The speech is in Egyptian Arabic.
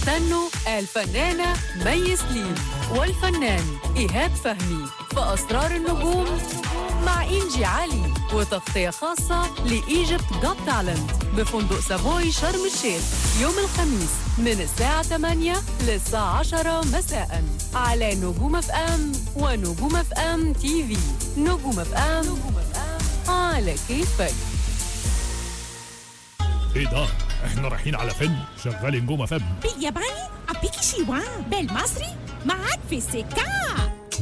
استنوا الفنانة مي سليم والفنان إيهاب فهمي في أسرار النجوم مع إنجي علي وتغطية خاصة لإيجيبت جوت تالنت بفندق سافوي شرم الشيخ يوم الخميس من الساعة 8 للساعة 10 مساء على نجوم اف ام ونجوم اف ام تي في نجوم اف ام على كيفك ايه ده؟ احنا رايحين على فيلم شغال نجوم فم بالياباني أبيكي شيوان بالمصري معاك في السكة